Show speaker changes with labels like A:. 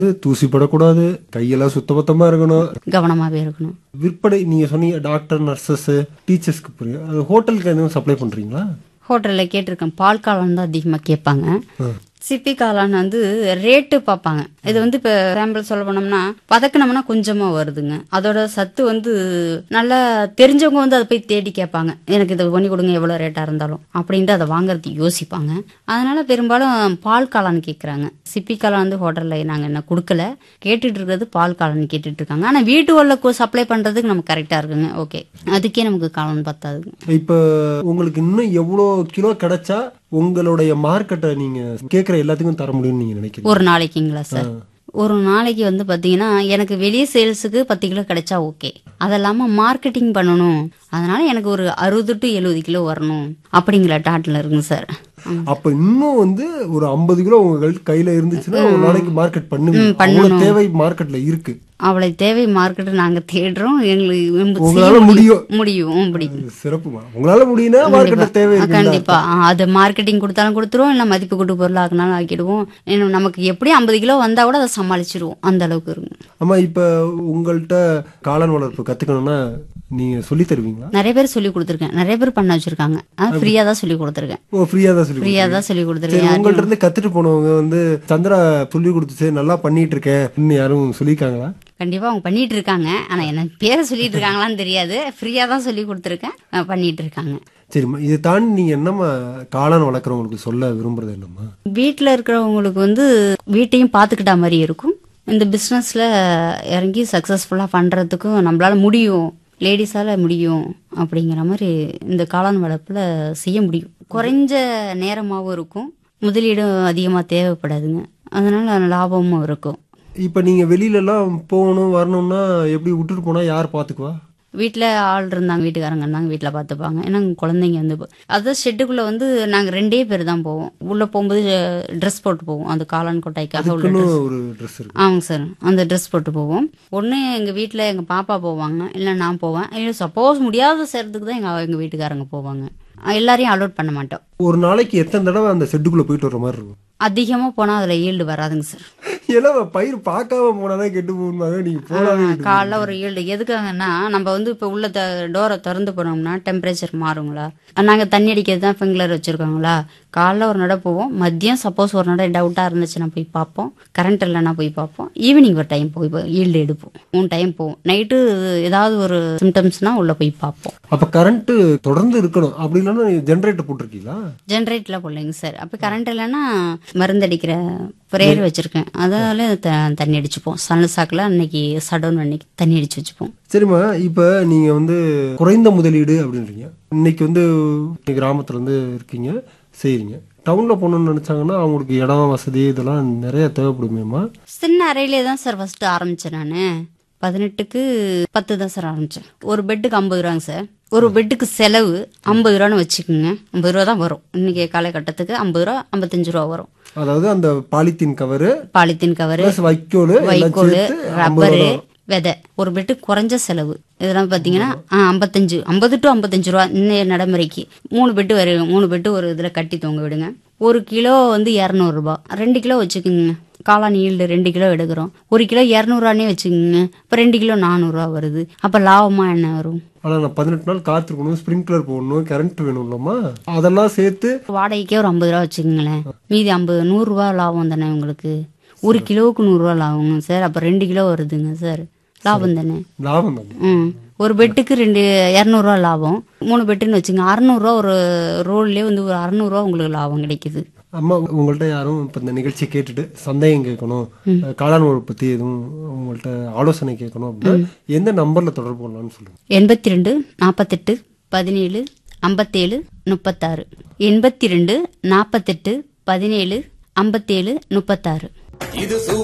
A: தூசி படக்கூடாது கையெல்லாம் சுத்தபத்தமா இருக்கணும்
B: கவனமாகவே இருக்கணும்
A: விற்பனை நீங்க சொன்னீங்க டாக்டர் நர்சஸ் டீச்சர்ஸ்க்கு புரியும் அது ஹோட்டலுக்கு எதுவும் சப்ளை பண்றீங்களா
B: ஹோட்டலில் கேட்டிருக்கேன் பால் காளான் தான் அதிகமாக கேட்பாங்க
A: ஆ.
B: சிப்பி காளான் வந்து ரேட்டு பார்ப்பாங்க இது வந்து இப்போ சாம்பிள் சொல்ல போனோம்னா பதக்கினோம்னா கொஞ்சமாக வருதுங்க அதோட சத்து வந்து நல்லா தெரிஞ்சவங்க வந்து அதை போய் தேடி கேட்பாங்க எனக்கு இதை பண்ணி கொடுங்க எவ்வளோ ரேட்டாக இருந்தாலும் அப்படின்ட்டு அதை வாங்குறதுக்கு யோசிப்பாங்க அதனால பெரும்பாலும் பால் காளான் கேட்குறாங்க சிப்பி காளான் வந்து ஹோட்டலில் நாங்கள் என்ன கொடுக்கல கேட்டுட்டு இருக்கிறது பால் காளான் கேட்டுட்டு இருக்காங்க ஆனால் வீட்டு உள்ள சப்ளை பண்ணுறதுக்கு நமக்கு கரெக்டாக இருக்குங்க ஓகே அதுக்கே நமக்கு காளான் பத்தாதுங்க
A: இப்ப உங்களுக்கு இன்னும் எவ்வளோ கிலோ கிடைச்சா உங்களுடைய மார்க்கெட்டை நீங்க கேட்குற எல்லாத்துக்கும் தர முடியும்னு நீங்க நினைக்கிறீங்க
B: ஒரு நாளைக்குங்களா சார் ஒரு நாளைக்கு வந்து பார்த்தீங்கன்னா எனக்கு வெளியே சேல்ஸுக்கு பத்து கிலோ கிடைச்சா ஓகே அது இல்லாமல் மார்க்கெட்டிங் பண்ணணும் அதனால எனக்கு ஒரு அறுபது டு எழுபது கிலோ வரணும் அப்படிங்கிற டாட்டில் இருக்குங்க சார்
A: அப்ப இன்னும் வந்து ஒரு ஐம்பது கிலோ உங்க கையில இருந்துச்சுன்னா ஒரு நாளைக்கு மார்க்கெட் பண்ணுவீங்க அவ்வளவு தேவை மார்க்கெட்ல இருக்கு
B: அவளை தேவை மார்க்கெட்டு நாங்கள் தேடுறோம் எங்களுக்கு
A: உங்களால
B: செய்ய
A: முடியும்.
B: முடியும் முடியும்
A: சிறப்புமா உங்களால முடியும்னா மார்க்கெட்ல தேவை
B: ஆ,
A: இருக்கு
B: கண்டிப்பா ஆ, அது மார்க்கெட்டிங் கொடுத்தாலும் கொடுத்துருவோம் இல்லை மதிப்பு கூட்டு பொருள் ஆக்கினாலும் ஆக்கிடுவோம் இன்னும் நமக்கு எப்படி ஐம்பது கிலோ வந்தா கூட அதை சமாளிச்சிருவோம் அந்த அளவுக்கு இருக்கும்
A: ஆமா இப்ப உங்கள்கிட்ட காளான் வளர்ப்பு கத்துக்கணும்னா நீங்க சொல்லி தருவீங்களா
B: நிறைய பேர் சொல்லி கொடுத்துருக்கேன் நிறைய பேர் பண்ண வச்சிருக்காங்க அது ஃப்ரீயா தான் சொல்லி கொடுத்துருக்கேன்
A: ஓ ஃப்ரீயா தான் சொல்லி
B: ஃப்ரீயா தான் சொல்லி
A: சரி
B: கொடுத்துருக்கேன்
A: உங்கள்ட்ட இருந்து கத்துட்டு போனவங்க வந்து சந்திரா சொல்லி கொடுத்துச்சு நல்லா பண்ணிட்டு இருக்கேன் இன்னும் யாரும் சொல்லியிருக்காங்களா
B: கண்டிப்பா அவங்க பண்ணிட்டு இருக்காங்க ஆனா என்ன பேரை சொல்லிட்டு இருக்காங்களான்னு தெரியாது ஃப்ரீயா தான் சொல்லி கொடுத்துருக்கேன் அஹ் பண்ணிட்டு இருக்காங்க
A: சரிம்மா இதை தாண்டி நீங்க என்னம்மா காளான் வளர்க்குறவங்களுக்கு சொல்ல விரும்புறது என்னம்மா
B: வீட்டில் இருக்கிறவங்களுக்கு வந்து வீட்டையும் பார்த்துக்கிட்டா மாதிரி இருக்கும் இந்த பிஸ்னஸில் இறங்கி சக்ஸஸ்ஃபுல்லாக பண்ணுறதுக்கும் நம்மளால முடியும் லேடிஸால் முடியும் அப்படிங்கிற மாதிரி இந்த காளான் வளர்ப்பில் செய்ய முடியும் குறைஞ்ச நேரமாகவும் இருக்கும் முதலீடும் அதிகமாக தேவைப்படாதுங்க அதனால லாபமும் இருக்கும்
A: இப்ப நீங்க வெளியில எல்லாம் போகணும் வரணும்னா எப்படி விட்டுட்டு போனா யார் பாத்துக்குவா
B: வீட்டில் ஆள் இருந்தாங்க வீட்டுக்காரங்க இருந்தாங்க வீட்டில் பார்த்துப்பாங்க ஏன்னா அங்க குழந்தைங்க வந்து போ- அதான் ஷெட்டுக்குள்ளே வந்து நாங்கள் ரெண்டே பேர் தான் போவோம் உள்ளே போகும்போது ட்ரெஸ் போட்டு போவோம் அந்த காளான் கொட்டாய்க்காக உள்ள
A: அதுக்குன்னு ஒரு ட்ரெஸ் இருக்கு
B: ஆமாங்க சார் அந்த ட்ரெஸ் போட்டு போவோம் ஒன்று எங்கள் வீட்டில் எங்கள் பாப்பா போவாங்க இல்லை நான் போவேன் இல்லை சப்போஸ் முடியாத செய்கிறதுக்கு தான் எங்கள் எங்கள் வீட்டுக்காரங்க போவாங்க அஹ் எல்லாரையும் அலோட் பண்ண மாட்டோம்
A: ஒரு நாளைக்கு எத்தனை தடவை அந்த செட்டுக்குள்ள போயிட்டு வர மாதிரி இருக்கும்
B: அதிகமாக போனால் அதில் ஈல்டு வராதுங்க சார்
A: ஏன்னா பயிர் பார்க்காம போனாதான் கெட்டு போகணுமாங்க நீங்க போனாவே
B: ஆ, காலைல ஒரு ஈல்டு எதுக்காகன்னா நம்ம வந்து இப்போ உள்ள த டோரை திறந்து போனோம்னா டெம்பரேச்சர் மாறுங்களா நாங்கள் தண்ணி அடிக்கிறது தான் ஃபிங்லர் வச்சுருக்காங்களா காலைல ஒரு நடை போவோம் மதியம் சப்போஸ் ஒரு நடை டவுட்டாக இருந்துச்சுன்னா போய் பார்ப்போம் கரண்ட் இல்லைன்னா போய் பார்ப்போம் ஈவினிங் ஒரு டைம் போய் ஈல்டு எடுப்போம் மூணு டைம் போவோம் நைட்டு ஏதாவது ஒரு சிம்டம்ஸ்னால் உள்ளே போய் பார்ப்போம்
A: அப்ப கரண்ட் தொடர்ந்து இருக்கணும் அப்படி இல்லைன்னா ஜென்ரேட்டர் போட்டிருக்கீங்களா
B: ஜென்ரேட்டில் போடலைங்க சார் அப்போ கரண்ட் இல்லைன்னா மருந்து அடிக்கிற ப்ரேயர் வச்சுருக்கேன் அதால த தண்ணி அடிச்சுப்போம் சன் சாக்கில் அன்னைக்கு சடவுன் அன்னைக்கு தண்ணி அடிச்சு வச்சுப்போம்
A: சரிம்மா இப்ப நீங்க வந்து குறைந்த முதலீடு அப்படின்றீங்க இன்னைக்கு வந்து கிராமத்துல இருந்து இருக்கீங்க செய்றீங்க டவுன்ல போகணும்னு நினைச்சாங்கன்னா அவங்களுக்கு இடம் வசதி இதெல்லாம் நிறைய தேவைப்படுமேம்மா
B: சின்ன அறையிலே தான் சார் ஃபர்ஸ்ட் ஆரம்பிச்சேன் நான் பதினெட்டுக்கு பத்து தான் சார் ஆரம்பிச்சேன் ஒரு பெட்டுக்கு ஐம்பது ரூபாங்க சார் ஒரு பெட்டுக்கு செலவு ஐம்பது ரூபான்னு வச்சுக்கோங்க ஐம்பது ரூபா தான் வரும் இன்னைக்கு காலகட்டத்துக்கு ஐம்பது ரூபா ஐம்பத்தஞ்சு ரூபா வரும்
A: அதாவது அந்த polythene cover
B: polythene cover
A: plus வைக்கோல் எல்லாம்
B: வைக்கோல்
A: சேர்த்து
B: ரப்பரு விதை ஒரு பெட்டு குறைஞ்ச செலவு இதெல்லாம் பார்த்தீங்கன்னா ஆ, ஐம்பத்தஞ்சு ஐம்பது டு ஐம்பத்தஞ்சு ரூபா இன்னைய நடைமுறைக்கு மூணு பெட்டு வரும் மூணு பெட்டு ஒரு இதில் கட்டி தொங்க விடுங்க ஒரு கிலோ வந்து இரநூறுபா ரெண்டு கிலோ வச்சுக்கோங்க காளான் ஈல்டு ரெண்டு கிலோ எடுக்கிறோம் ஒரு கிலோ இரநூறுவானே வச்சுக்கோங்க இப்போ ரெண்டு கிலோ நானூறுரூவா வருது அப்போ லாபமாக என்ன வரும்
A: ஆனா நான் பதினெட்டு நாள் காத்திருக்கணும் ஸ்ப்ரிங்க்லர் போடணும் கரண்ட் வேணும் இல்லம்மா அதெல்லாம் சேர்த்து
B: வாடகைக்கே ஒரு ஐம்பது ரூபா வச்சுக்கோங்களேன் மீதி ஐம்பது நூறுரூவா லாபம் தானே உங்களுக்கு ஒரு கிலோவுக்கு நூறுரூவா லாபங்க சார் அப்போ ரெண்டு கிலோ வருதுங்க சார் லாபம் தானே
A: லாபம் தான்
B: ம் ஒரு பெட்டுக்கு ரெண்டு இரநூறுவா லாபம் மூணு பெட்டுன்னு வச்சுங்க அறநூறுவா ஒரு ரோல்லே வந்து ஒரு அறநூறுவா உங்களுக்கு லாபம் கிடைக்குது
A: அம்மா உங்கள்ட்ட யாரும் இப்போ இந்த நிகழ்ச்சியை கேட்டுட்டு சந்தேகம் கேட்கணும் காளான் உழவு பத்தி எதுவும் உங்கள்ட்ட ஆலோசனை கேட்கணும் அப்படின்னா எந்த நம்பர்ல தொடர்பு கொள்ளலாம்னு சொல்லுங்க
B: எண்பத்தி ரெண்டு நாற்பத்தெட்டு பதினேழு ஐம்பத்தேழு முப்பத்தாறு எண்பத்தி ரெண்டு நாற்பத்தெட்டு பதினேழு ஐம்பத்தேழு முப்பத்தாறு